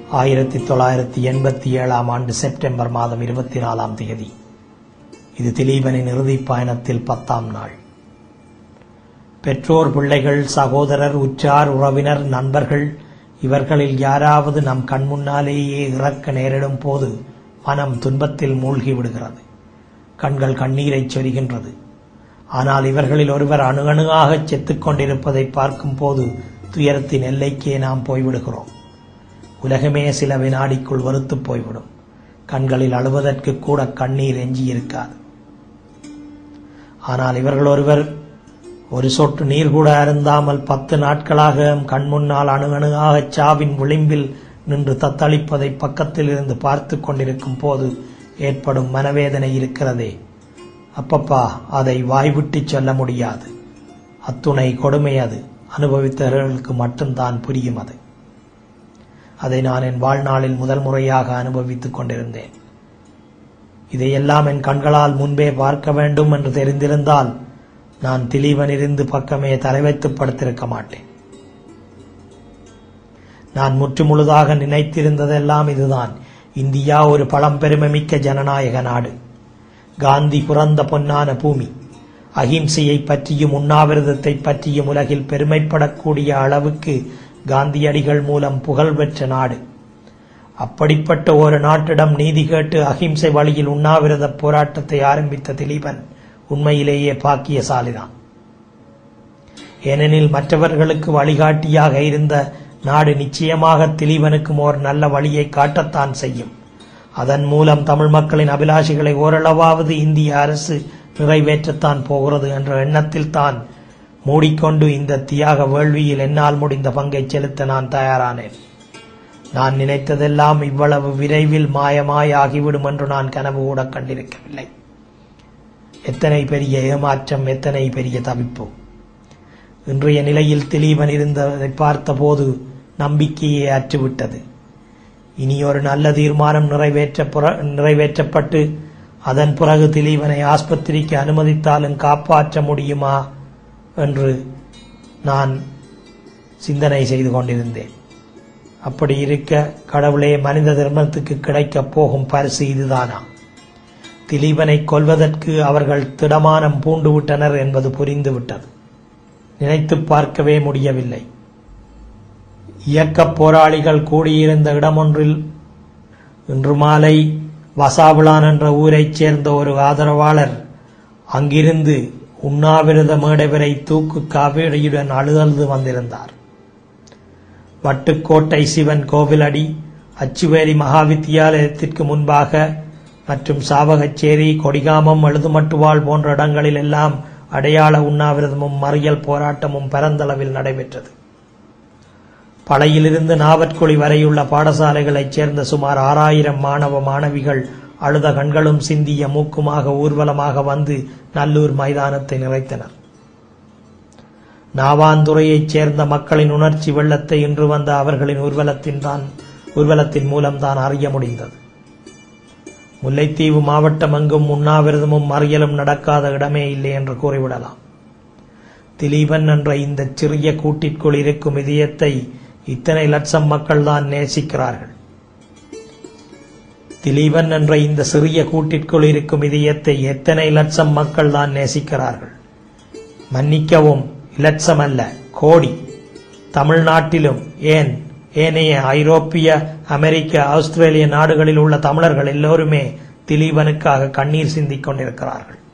ஆயிரத்தி தொள்ளாயிரத்தி எண்பத்தி ஏழாம் ஆண்டு செப்டம்பர் மாதம் இருபத்தி நாலாம் தேதி இது திலீபனின் இறுதிப் பயணத்தில் பத்தாம் நாள் பெற்றோர் பிள்ளைகள் சகோதரர் உற்றார் உறவினர் நண்பர்கள் இவர்களில் யாராவது நம் கண்முன்னாலேயே இறக்க நேரிடும் போது மனம் துன்பத்தில் மூழ்கி விடுகிறது கண்கள் கண்ணீரைச் சொரிகின்றது ஆனால் இவர்களில் ஒருவர் அணு அணுகாகச் செத்துக் கொண்டிருப்பதை பார்க்கும் போது துயரத்தின் எல்லைக்கே நாம் போய்விடுகிறோம் உலகமே சில வினாடிக்குள் வெறுத்துப் போய்விடும் கண்களில் அழுவதற்கு கூட கண்ணீர் எஞ்சியிருக்காது ஆனால் இவர்கள் ஒருவர் ஒரு சொட்டு நீர் கூட அருந்தாமல் பத்து நாட்களாக கண் முன்னால் அணு அணுகாகச் சாவின் விளிம்பில் நின்று தத்தளிப்பதை பக்கத்தில் இருந்து பார்த்து கொண்டிருக்கும் போது ஏற்படும் மனவேதனை இருக்கிறதே அப்பப்பா அதை வாய்விட்டுச் சொல்ல முடியாது அத்துணை கொடுமை அது அனுபவித்தவர்களுக்கு மட்டும்தான் புரியும் அது அதை நான் என் வாழ்நாளில் முதல் முறையாக அனுபவித்துக் கொண்டிருந்தேன் இதையெல்லாம் என் கண்களால் முன்பே பார்க்க வேண்டும் என்று தெரிந்திருந்தால் நான் திலீவனிருந்து பக்கமே தலை வைத்து படுத்திருக்க மாட்டேன் நான் முற்று முழுதாக நினைத்திருந்ததெல்லாம் இதுதான் இந்தியா ஒரு பழம்பெருமைமிக்க ஜனநாயக நாடு காந்தி பிறந்த பொன்னான பூமி அகிம்சையை பற்றியும் உண்ணாவிரதத்தை பற்றியும் உலகில் பெருமைப்படக்கூடிய அளவுக்கு காந்தியடிகள் மூலம் புகழ் பெற்ற நாடு அப்படிப்பட்ட ஒரு நாட்டிடம் நீதி கேட்டு அகிம்சை வழியில் உண்ணாவிரத போராட்டத்தை ஆரம்பித்த திலீபன் உண்மையிலேயே பாக்கியசாலிதான் ஏனெனில் மற்றவர்களுக்கு வழிகாட்டியாக இருந்த நாடு நிச்சயமாக திலீபனுக்கும் ஓர் நல்ல வழியை காட்டத்தான் செய்யும் அதன் மூலம் தமிழ் மக்களின் அபிலாஷைகளை ஓரளவாவது இந்திய அரசு நிறைவேற்றத்தான் போகிறது என்ற எண்ணத்தில் தான் மூடிக்கொண்டு இந்த தியாக வேள்வியில் என்னால் முடிந்த பங்கை செலுத்த நான் தயாரானேன் நான் நினைத்ததெல்லாம் இவ்வளவு விரைவில் மாயமாய் ஆகிவிடும் என்று நான் கனவு கூட கண்டிருக்கவில்லை எத்தனை பெரிய ஏமாற்றம் எத்தனை பெரிய தவிப்பு இன்றைய நிலையில் திலீபன் இருந்ததை பார்த்தபோது நம்பிக்கையே அற்றுவிட்டது இனி ஒரு நல்ல தீர்மானம் நிறைவேற்ற நிறைவேற்றப்பட்டு அதன் பிறகு திலீபனை ஆஸ்பத்திரிக்கு அனுமதித்தாலும் காப்பாற்ற முடியுமா என்று நான் சிந்தனை செய்து கொண்டிருந்தேன் அப்படி இருக்க கடவுளே மனித தர்மத்துக்கு கிடைக்கப் போகும் பரிசு இதுதானா திலீபனை கொல்வதற்கு அவர்கள் திடமானம் பூண்டுவிட்டனர் என்பது புரிந்துவிட்டது நினைத்து பார்க்கவே முடியவில்லை இயக்கப் போராளிகள் கூடியிருந்த இடமொன்றில் இன்று மாலை வசாவிளான் என்ற ஊரைச் சேர்ந்த ஒரு ஆதரவாளர் அங்கிருந்து உண்ணாவிரத மேடை வரை தூக்கு காவேரியுடன் அழுதழுது வந்திருந்தார் வட்டுக்கோட்டை சிவன் கோவிலடி அச்சுவேலி மகாவித்தியாலயத்திற்கு முன்பாக மற்றும் சாவகச்சேரி கொடிகாமம் எழுதுமட்டுவாள் போன்ற இடங்களில் எல்லாம் அடையாள உண்ணாவிரதமும் மறியல் போராட்டமும் பரந்தளவில் நடைபெற்றது பழையிலிருந்து நாவற்குழி வரையுள்ள பாடசாலைகளைச் சேர்ந்த சுமார் ஆறாயிரம் மாணவ மாணவிகள் அழுத கண்களும் சிந்திய மூக்குமாக ஊர்வலமாக வந்து நல்லூர் மைதானத்தை நிறைத்தனர் நாவாந்துறையைச் சேர்ந்த மக்களின் உணர்ச்சி வெள்ளத்தை இன்று வந்த அவர்களின் ஊர்வலத்தின் தான் ஊர்வலத்தின் மூலம்தான் அறிய முடிந்தது முல்லைத்தீவு மாவட்டம் எங்கும் உண்ணாவிரதமும் மறியலும் நடக்காத இடமே இல்லை என்று கூறிவிடலாம் திலீபன் என்ற இந்த சிறிய கூட்டிற்குள் இருக்கும் இதயத்தை இத்தனை லட்சம் மக்கள் தான் நேசிக்கிறார்கள் திலீபன் என்ற இந்த சிறிய கூட்டிற்குள் இருக்கும் இதயத்தை எத்தனை லட்சம் மக்கள் தான் நேசிக்கிறார்கள் மன்னிக்கவும் இலட்சம் அல்ல கோடி தமிழ்நாட்டிலும் ஏன் ஏனைய ஐரோப்பிய அமெரிக்க ஆஸ்திரேலிய நாடுகளில் உள்ள தமிழர்கள் எல்லோருமே திலீபனுக்காக கண்ணீர் சிந்திக் கொண்டிருக்கிறார்கள்